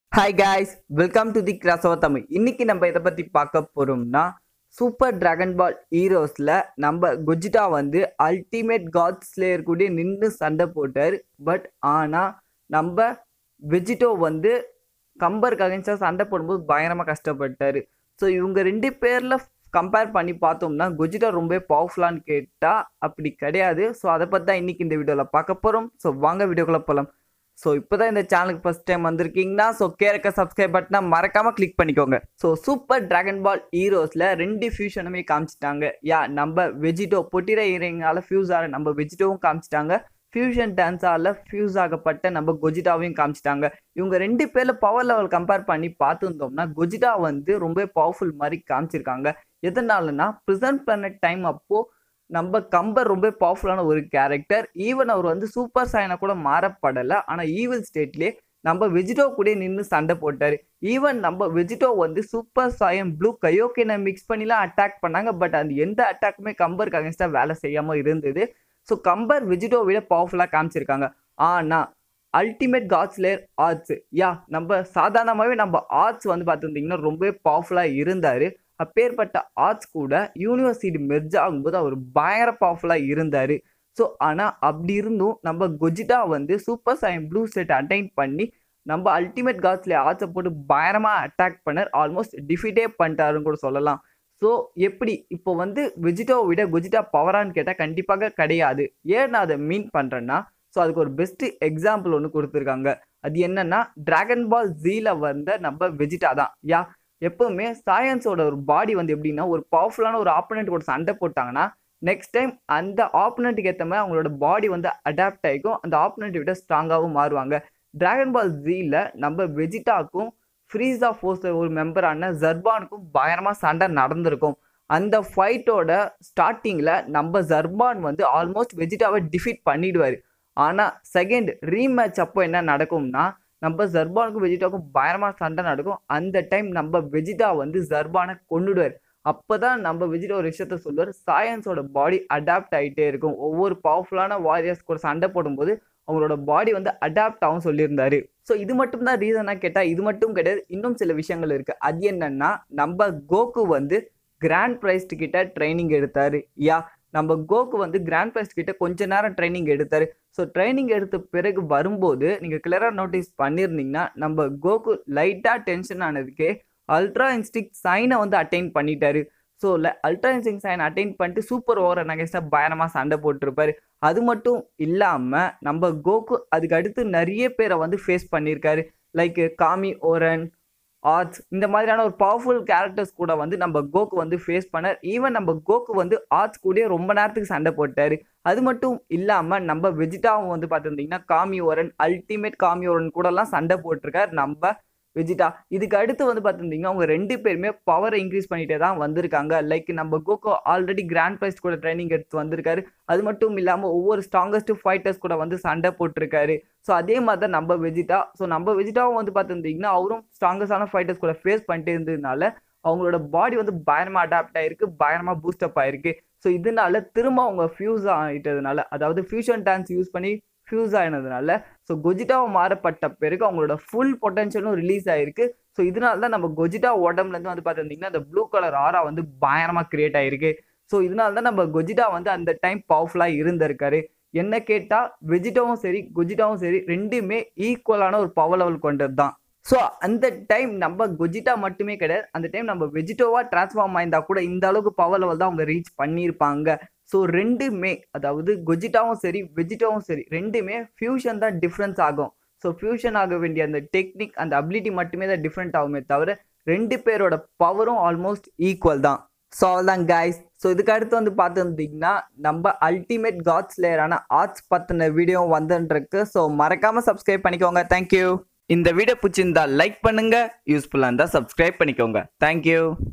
hi guys welcome to the கிராசவ தமிழ் இன்னைக்கு நம்ம இதை பற்றி பார்க்க போகிறோம்னா சூப்பர் டிராகன் பால் ஹீரோஸில் நம்ம குஜிட்டா வந்து அல்டிமேட் காட் ஸ்லேயர் கூட நின்று சண்டை போட்டார் பட் ஆனால் நம்ம வெஜிடோ வந்து கம்பருக்கு அகைன்ஸ்டாக சண்டை போடும்போது பயங்கரமாக கஷ்டப்பட்டார் ஸோ இவங்க ரெண்டு பேரில் கம்பேர் பண்ணி பார்த்தோம்னா குஜிட்டா ரொம்ப பவர்ஃபுல்லான்னு கேட்டால் அப்படி கிடையாது ஸோ அதை பற்றி தான் இன்றைக்கி இந்த வீடியோவில் பார்க்க போகிறோம் ஸோ வாங்க வீடியோக்குள்ளே போகலாம் ஸோ இப்போ தான் இந்த சேனலுக்கு ஃபஸ்ட் டைம் வந்திருக்கீங்கன்னா ஸோ கேரக்க சப்ஸ்கிரைப் பட்டனை மறக்காமல் கிளிக் பண்ணிக்கோங்க ஸோ சூப்பர் டிராகன் பால் ஹீரோஸில் ரெண்டு ஃபியூஷனுமே காமிச்சிட்டாங்க யா நம்ம வெஜிடோ பொட்டிர ஈரங்கால ஃபியூஸ் ஆகிற நம்ம வெஜிடோவும் காமிச்சிட்டாங்க ஃபியூஷன் டான்ஸால் ஃபியூஸ் ஆகப்பட்ட நம்ம கொஜிட்டாவையும் காமிச்சிட்டாங்க இவங்க ரெண்டு பேரில் பவர் லெவல் கம்பேர் பண்ணி பார்த்துருந்தோம்னா கொஜிட்டா வந்து ரொம்ப பவர்ஃபுல் மாதிரி காமிச்சிருக்காங்க எதனாலனா ப்ரிசன்ட் பிளானட் டைம் அப்போது நம்ம கம்பர் ரொம்ப பவர்ஃபுல்லான ஒரு கேரக்டர் ஈவன் அவர் வந்து சூப்பர் சாயனை கூட மாறப்படலை ஆனால் ஈவில் ஸ்டேட்லேயே நம்ம வெஜிடோ கூட நின்று சண்டை போட்டார் ஈவன் நம்ம வெஜிடோ வந்து சூப்பர் சாயம் ப்ளூ கயோக்கினை மிக்ஸ் பண்ணிலாம் அட்டாக் பண்ணாங்க பட் அந்த எந்த அட்டாக்குமே கம்பருக்கு அகேன்ஸ்டாக வேலை செய்யாமல் இருந்தது ஸோ கம்பர் வெஜிடோ விட பவர்ஃபுல்லாக காமிச்சிருக்காங்க ஆனால் அல்டிமேட் காட்ஸ் லேயர் ஆர்ட்ஸ் யா நம்ம சாதாரணமாகவே நம்ம ஆர்ட்ஸ் வந்து பார்த்துருந்தீங்கன்னா ரொம்ப பவர்ஃபுல்லாக இருந்தார் அப்பேற்பட்ட ஆர்ட்ஸ் கூட யூனிவர்சிட்டி மெர்ஜ் ஆகும்போது அவர் பயங்கர பவர்ஃபுல்லாக இருந்தார் ஸோ ஆனால் அப்படி இருந்தும் நம்ம கொஜிட்டா வந்து super Saiyan blue set attain பண்ணி நம்ம அல்டிமேட் காட்ஸ்ல ஆர்ட்ஸை போட்டு பயங்கரமாக அட்டாக் பண்ணார் ஆல்மோஸ்ட் டிஃபிட்டே பண்ணிட்டாருன்னு கூட சொல்லலாம் ஸோ எப்படி இப்போ வந்து வெஜிட்டாவை விட கொஜிட்டா பவரான்னு கேட்டால் கண்டிப்பாக கிடையாது ஏன் நான் அதை மீன் பண்ணுறேன்னா ஸோ அதுக்கு ஒரு பெஸ்ட் எக்ஸாம்பிள் ஒன்று கொடுத்துருக்காங்க அது என்னன்னா டிராகன் பால் ஜீல வந்த நம்ம வெஜிட்டா தான் யா எப்பவுமே சயின்ஸோட ஒரு பாடி வந்து எப்படின்னா ஒரு பவர்ஃபுல்லான ஒரு ஆப்போனண்ட் கூட சண்டை போட்டாங்கன்னா நெக்ஸ்ட் டைம் அந்த ஆப்போனண்ட்டுக்கு ஏற்ற மாதிரி அவங்களோட பாடி வந்து அடாப்ட் ஆகிக்கும் அந்த ஆப்போனண்ட்டை விட ஸ்ட்ராங்காகவும் மாறுவாங்க டிராகன் பால் ஜீல நம்ம வெஜிட்டாக்கும் ஃப்ரீஸா ஃபோர்ஸ் ஒரு மெம்பரான ஜர்பானுக்கும் பயங்கரமாக சண்டை நடந்திருக்கும் அந்த ஃபைட்டோட ஸ்டார்டிங்கில் நம்ம ஜர்பான் வந்து ஆல்மோஸ்ட் வெஜிட்டாவை டிஃபீட் பண்ணிடுவார் ஆனால் செகண்ட் ரீமேட்ச் அப்போ என்ன நடக்கும்னா நம்ம ஜர்பானுக்கும் வெஜிட்டாவுக்கும் பயங்கரமாக சண்டை நடக்கும் அந்த டைம் நம்ம வெஜிட்டா வந்து ஜர்பானை கொண்டுடுவார் அப்போ தான் நம்ம வெஜிட்டா ஒரு விஷயத்த சொல்லுவார் சயின்ஸோட பாடி அடாப்ட் ஆகிட்டே இருக்கும் ஒவ்வொரு பவர்ஃபுல்லான வாரியர்ஸ் கூட சண்டை போடும்போது அவங்களோட பாடி வந்து அடாப்ட் ஆகும் சொல்லியிருந்தாரு ஸோ இது மட்டும் தான் ரீசனாக கேட்டால் இது மட்டும் கிடையாது இன்னும் சில விஷயங்கள் இருக்குது அது என்னன்னா நம்ம கோகு வந்து கிராண்ட் ப்ரைஸ்ட் கிட்ட ட்ரைனிங் எடுத்தார் யா நம்ம கோகு வந்து கிராண்ட் ப்ரைஸ் கிட்ட கொஞ்ச நேரம் ட்ரைனிங் எடுத்தார் ஸோ ட்ரைனிங் எடுத்த பிறகு வரும்போது நீங்கள் கிளியராக நோட்டீஸ் பண்ணியிருந்தீங்கன்னா நம்ம கோகு லைட்டாக டென்ஷன் ஆனதுக்கே அல்ட்ரா இன்ஸ்டிக் சைனை வந்து அட்டைன் பண்ணிட்டாரு so ultra instinct sign attain பண்ணிட்டு சூப்பர் ஓவரை நகைஸ்டாக பயணமாக சண்டை போட்டிருப்பாரு அது மட்டும் இல்லாமல் நம்ம கோகு அதுக்கு அடுத்து நிறைய பேரை வந்து ஃபேஸ் பண்ணியிருக்காரு லைக் காமி ஓரன் ஆர்ட்ஸ் இந்த மாதிரியான ஒரு பவர்ஃபுல் கேரக்டர்ஸ் கூட வந்து நம்ம கோக்கு வந்து ஃபேஸ் பண்ணார் ஈவன் நம்ம கோக்கு வந்து ஆர்ட்ஸ் கூட ரொம்ப நேரத்துக்கு சண்டை போட்டார் அது மட்டும் இல்லாமல் நம்ம வெஜிட்டாவும் வந்து பார்த்துருந்தீங்கன்னா காமி ஓரன் அல்டிமேட் காமி ஓரன் கூடலாம் சண்டை போட்டிருக்கார் நம்ம வெஜிட்டா இதுக்கு அடுத்து வந்து பார்த்துருந்தீங்கன்னா அவங்க ரெண்டு பேருமே பவரை இன்க்ரீஸ் பண்ணிட்டே தான் வந்திருக்காங்க லைக் நம்ம கோகோ ஆல்ரெடி கிராண்ட் ப்ரைஸ் கூட ட்ரைனிங் எடுத்து வந்திருக்காரு அது மட்டும் இல்லாமல் ஒவ்வொரு ஸ்ட்ராங்கஸ்ட் ஃபைட்டர்ஸ் கூட வந்து சண்டை போட்டிருக்காரு ஸோ அதே மாதிரி தான் நம்ம வெஜிட்டா ஸோ நம்ம வெஜிட்டாவும் வந்து பார்த்துருந்தீங்கன்னா அவரும் ஸ்ட்ராங்கஸ்டான ஃபைட்டர்ஸ் கூட ஃபேஸ் பண்ணிட்டு இருந்ததுனால அவங்களோட பாடி வந்து பயங்கரமாக அடாப்ட் ஆயிருக்கு பயங்கரமாக பூஸ்டப் ஆயிருக்கு ஸோ இதனால திரும்ப அவங்க ஃபியூஸ் ஆகிட்டதுனால அதாவது ஃபியூஷன் டான்ஸ் யூஸ் பண்ணி ஃபியூஸ் ஆகினதுனால ஸோ கொஜிட்டாவை மாறப்பட்ட பிறகு அவங்களோட ஃபுல் பொட்டன்ஷியலும் ரிலீஸ் ஆயிருக்கு ஸோ இதனால தான் நம்ம கொஜிட்டா உடம்புலேருந்து வந்து பார்த்துருந்தீங்கன்னா அந்த ப்ளூ கலர் ஆரா வந்து பயங்கரமாக கிரியேட் ஆயிருக்கு ஸோ இதனால தான் நம்ம கொஜிட்டா வந்து அந்த டைம் பவர்ஃபுல்லாக இருந்திருக்காரு என்ன கேட்டால் வெஜிட்டாவும் சரி கொஜிட்டாவும் சரி ரெண்டுமே ஈக்குவலான ஒரு பவர் லெவல் கொண்டது தான் ஸோ அந்த டைம் நம்ம கொஜிட்டா மட்டுமே கிடையாது அந்த டைம் நம்ம வெஜிட்டோவாக ட்ரான்ஸ்ஃபார்ம் ஆயிருந்தா கூட இந்த அளவுக்கு பவர் லெவல் தான் அவங்க ரீச் பண்ணியிருப்பாங்க ஸோ ரெண்டுமே அதாவது கொஜிட்டாவும் சரி வெஜிட்டாவும் சரி ரெண்டுமே ஃபியூஷன் தான் டிஃப்ரென்ஸ் ஆகும் ஸோ ஃபியூஷன் ஆக வேண்டிய அந்த டெக்னிக் அந்த அபிலிட்டி மட்டுமே தான் டிஃப்ரெண்ட் ஆகுமே தவிர ரெண்டு பேரோட பவரும் ஆல்மோஸ்ட் ஈக்குவல் தான் ஸோ அவ்வளோதான் கைஸ் ஸோ இதுக்கு அடுத்து வந்து பார்த்துருந்தீங்கன்னா நம்ம அல்டிமேட் காட்ஸ் லேயரான ஆர்ட்ஸ் பற்றின வீடியோ வந்துருக்கு ஸோ மறக்காமல் சப்ஸ்கிரைப் பண்ணிக்கோங்க தேங்க்யூ இந்த வீடியோ பிடிச்சிருந்தா லைக் பண்ணுங்க யூஸ்ஃபுல்லாக இருந்தால் சப்ஸ்கிரைப் பண்ணிக்கோங்க தேங்க்யூ